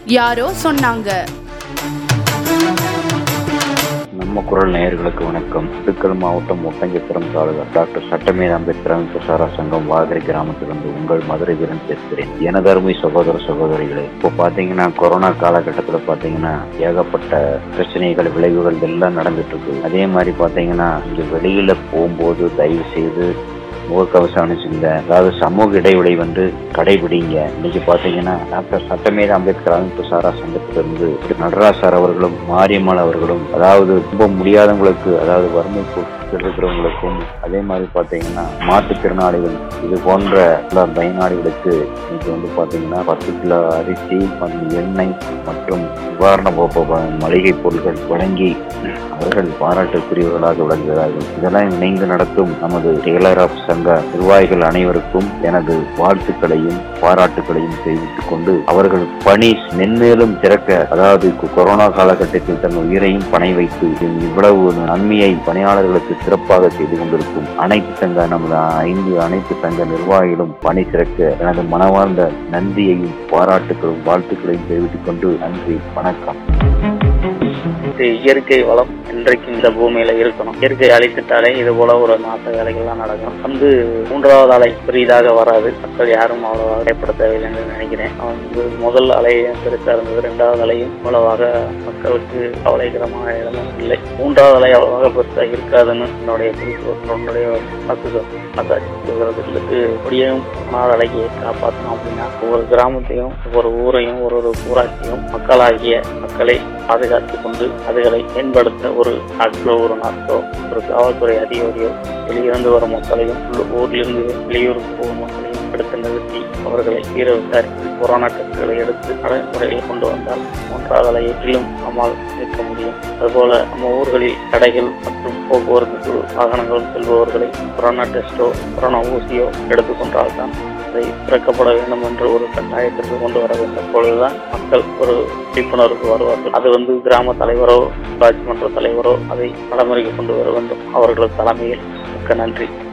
யாரோ சொன்னாங்க நம்ம குரல் நேயர்களுக்கு வணக்கம் திண்டுக்கல் மாவட்டம் ஒட்டஞ்சத்திரம் தாலுகா டாக்டர் சட்டமேத அம்பேத்கர் பிரசார சங்கம் வாகரை கிராமத்திலிருந்து உங்கள் மதுரை வீரன் பேசுகிறேன் எனது அருமை சகோதர சகோதரிகளே இப்போ பாத்தீங்கன்னா கொரோனா காலகட்டத்துல பாத்தீங்கன்னா ஏகப்பட்ட பிரச்சனைகள் விளைவுகள் எல்லாம் நடந்துட்டு இருக்கு அதே மாதிரி பாத்தீங்கன்னா இங்க வெளியில போகும்போது தயவு செய்து முகக்கவசம் அணிச்சுங்க அதாவது சமூக இடைவெளி வந்து கடைபிடிங்க இன்னைக்கு பாத்தீங்கன்னா டாக்டர் சட்டமேத அம்பேத்கர் அமைப்பு சாரா சங்கத்திலிருந்து நடராஜ் சார் அவர்களும் மாரியம்மாள் அவர்களும் அதாவது ரொம்ப முடியாதவங்களுக்கு அதாவது வறுமை கோட்டில் இருக்கிறவங்களுக்கும் அதே மாதிரி பாத்தீங்கன்னா மாற்றுத்திறனாளிகள் இது போன்ற எல்லா பயனாளிகளுக்கு இன்னைக்கு வந்து பாத்தீங்கன்னா பத்து கிலோ அரிசி மற்றும் எண்ணெய் மற்றும் நிவாரண போப்ப மளிகை பொருட்கள் வழங்கி அவர்கள் பாராட்டுக்குரியவர்களாக விளங்குகிறார்கள் இதெல்லாம் இணைந்து நடத்தும் நமது டெய்லர் ஆஃப் சங்க நிர்வாகிகள் அனைவருக்கும் எனது வாழ்த்துக்களையும் பாராட்டுகளையும் தெரிவித்துக் கொண்டு அவர்கள் பணி மென்மேலும் திறக்க அதாவது கு- கொரோனா காலகட்டத்தில் தன் உயிரையும் பணை வைத்து இவ்வளவு நன்மையை பணியாளர்களுக்கு சிறப்பாக செய்து கொண்டிருக்கும் அனைத்து சங்க நமது ஐந்து அனைத்து சங்க நிர்வாகிகளும் பணி சிறக்க எனது மனவார்ந்த நன்றியையும் பாராட்டுகளும் வாழ்த்துக்களையும் தெரிவித்துக் கொண்டு நன்றி வணக்கம் இது இயற்கை வளம் இன்றைக்கும் இந்த பூமியில இருக்கணும் இயற்கை அழித்துட்டாலே இது போல ஒரு நாச வேலைகள்லாம் நடக்கும் வந்து மூன்றாவது அலை பெரிதாக வராது மக்கள் யாரும் அவ்வளவு பயப்பட தேவையில்லை என்று நினைக்கிறேன் வந்து முதல் அலையும் பெருசா இருந்தது இரண்டாவது அலையும் அவ்வளவாக மக்களுக்கு கவலைக்கிடமாக எதுவும் இல்லை மூன்றாவது அலை அவ்வளவாக பெருசா இருக்காதுன்னு என்னுடைய குறிப்பு என்னுடைய மருத்துவ மசாஜ் சொல்கிறது இதுக்கு முடியும் மூணாவது அலையை காப்பாற்றணும் அப்படின்னா ஒவ்வொரு கிராமத்தையும் ஒவ்வொரு ஊரையும் ஒரு ஒரு ஊராட்சியும் மக்களாகிய மக்களை பாதுகாத்துக் கொண்டு அதுகளை மேம்படுத்த ஒரு டாக்டரோ ஒரு நர்ஸோ ஒரு காவல்துறை அதிகாரியோ வெளியிருந்து வரும் மக்களையும் உள்ள- ஊரிலிருந்து வெளியூருக்கு போகும் மக்களையும் எடுத்து நிறுத்தி அவர்களை தீர விசாரித்து கொரோனா டெஸ்ட்களை எடுத்து நடைமுறையில் கொண்டு வந்தால் மூன்றாவது அலையிலும் நம்மால் நிற்க முடியும் அதுபோல நம்ம ஊர்களில் கடைகள் மற்றும் போக்குவரத்து வாகனங்கள் செல்பவர்களை கொரோனா டெஸ்டோ கொரோனா ஊசியோ எடுத்துக்கொண்டால் தான் அதை திறக்கப்பட வேண்டும் என்று ஒரு கட்டாயத்திற்கு கொண்டு வர வேண்டும் அப்பொழுதுதான் மக்கள் ஒரு விழிப்புணர்வுக்கு வருவார்கள் அது வந்து கிராம தலைவரோ ஊராட்சி மன்ற தலைவரோ அதை நடைமுறைக்கு கொண்டு வர வேண்டும் அவர்களது தலைமையில் மிக்க நன்றி